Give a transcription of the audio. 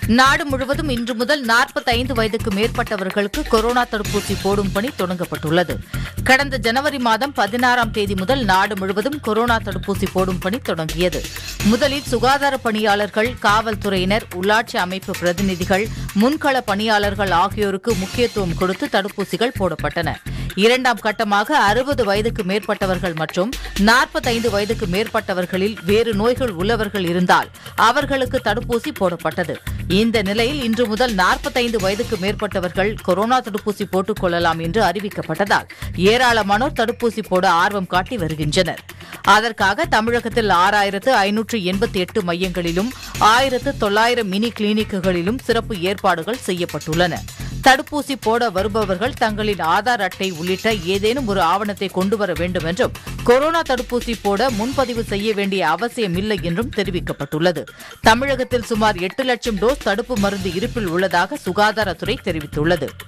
நாடு முழுவதும் இன்று முதல் 45 வயதுக்கு மேற்பட்டவர்களுக்கு கொரோனா தடுப்பூசி போடும் பணி தொடங்கப்பட்டுள்ளது கடந்த ஜனவரி மாதம் பதினாறாம் தேதி முதல் நாடு முழுவதும் கொரோனா தடுப்பூசி போடும் பணி தொடங்கியது முதலில் சுகாதார பணியாளர்கள் காவல்துறையினர் உள்ளாட்சி அமைப்பு பிரதிநிதிகள் முன்கள பணியாளர்கள் ஆகியோருக்கு முக்கியத்துவம் கொடுத்து தடுப்பூசிகள் போடப்பட்டன இரண்டாம் கட்டமாக அறுபது வயதுக்கு மேற்பட்டவர்கள் மற்றும் 45 வயதுக்கு மேற்பட்டவர்களில் வேறு நோய்கள் உள்ளவர்கள் இருந்தால் அவர்களுக்கு தடுப்பூசி போடப்பட்டது இந்த நிலையில் இன்று முதல் 45 வயதுக்கு மேற்பட்டவர்கள் கொரோனா தடுப்பூசி போட்டுக் கொள்ளலாம் என்று அறிவிக்கப்பட்டதால் ஏராளமானோர் தடுப்பூசி போட ஆர்வம் காட்டி வருகின்றனர் அதற்காக தமிழகத்தில் ஆறாயிரத்து ஐநூற்று எண்பத்தி எட்டு மையங்களிலும் ஆயிரத்து தொள்ளாயிரம் மினி கிளினிக்குகளிலும் சிறப்பு ஏற்பாடுகள் செய்யப்பட்டுள்ளன தடுப்பூசி போட வருபவர்கள் தங்களின் ஆதார் அட்டை உள்ளிட்ட ஏதேனும் ஒரு ஆவணத்தை கொண்டு வர வேண்டும் என்றும் கொரோனா தடுப்பூசி போட முன்பதிவு செய்ய வேண்டிய அவசியமில்லை என்றும் தெரிவிக்கப்பட்டுள்ளது தமிழகத்தில் சுமார் எட்டு லட்சம் டோஸ் தடுப்பு மருந்து இருப்பில் உள்ளதாக சுகாதாரத்துறை தெரிவித்துள்ளது